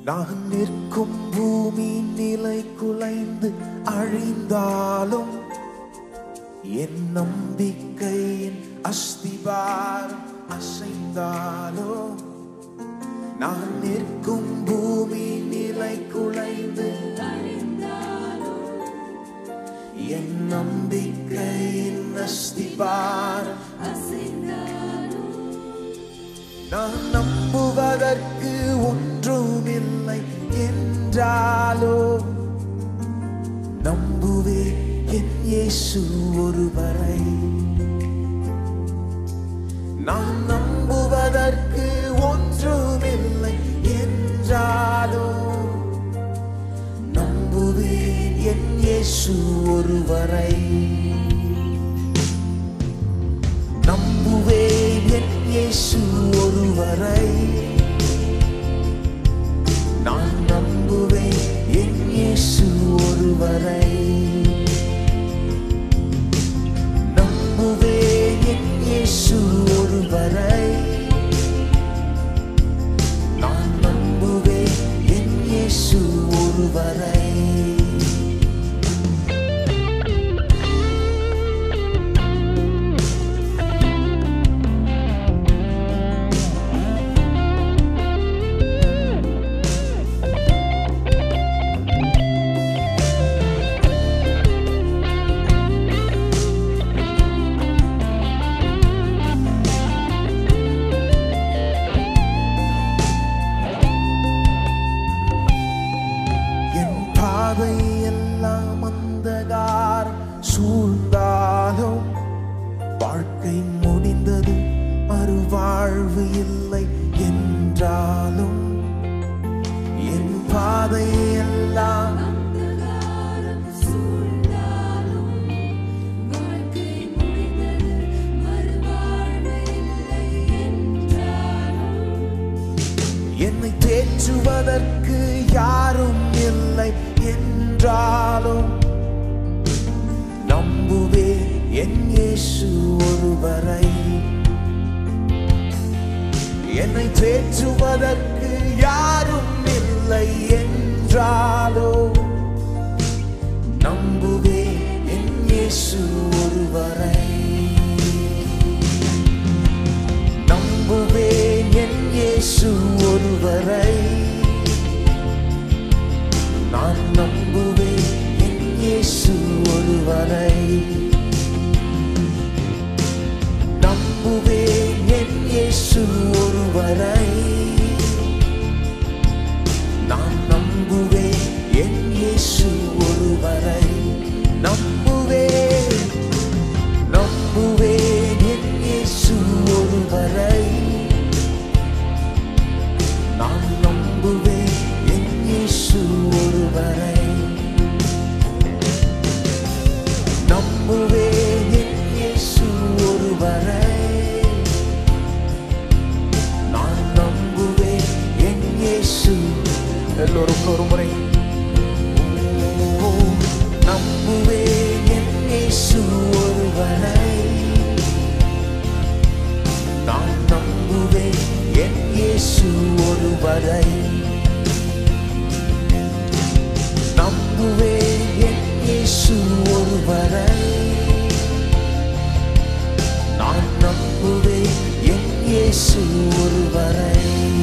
நான் நிற்கும் பூமி நிலை குலைந்து அழிந்தாலும் என் நம்பிக்கையின் அஸ்திபாரம் அசைந்தாலும் நான் நிற்கும் பூமி நிலை குலைந்து என் நம்பிக்கையின் அஸ்திபாரம் நான் நம்புவதற்கு ஒன்றுமில்லை என்றாலோ நம்புவே என் இயேசு ஒருவரை நான் நம்புவதற்கு ஒன்றுமில்லை என்றாலோ நம்புவேன் என் இயேசு ஒருவரை நம்புவேன் என் இயேசு ஒருவரை நான் நம்புவேன் என் இயேசு ஒருவரை நம்புவேன் என் இயேசு ஒருவரை நான் நம்புவேன் என் இயேசு ஒருவரை என் பாதை எல்லாம் அந்தகாரம் சூழ்ந்தாலும் வாழ்க்கை முடிந்தது மறுவாழ்வு இல்லை என்றாலும் என் பாதை எல்லாம் என்னை தேற்றுவதற்கு யாரும் இல்லை என்றாலும் நம்புவே என் இயேசு ஒருவரை என்னை தேற்றுவதற்கு யாரும் இல்லை என்றாலோ நம்புவே என் இயேசு ஒருவரை நம்புவேன் என் இயேசு ஒருவரை நான் நம்புவேன் என் இயேசு ஒருவரை நம்புவேன் என் இயேசு ஒருவரை நான் நம்புவேன் என் இயேசு ஒருவரை நம்புவேன் நம்புவேன் என் இயேசு ஒருவரை நான் நம்புவேன் என் இயேசு ஒருவரை நம்புவேன் என் இயேசு ஒருவரை நான் நம்புவேன் என் இயேசு எல்லோரும் ஒரு முறை ஓ, நம்புவேன் என் இயேசு ஒருவரை நான் நம்புவேன் என் இயேசு ஒருவரை நம்புவேன் என் இயேசு ஒருவரை நான் நம்புவேன் என் இயேசு ஒருவரை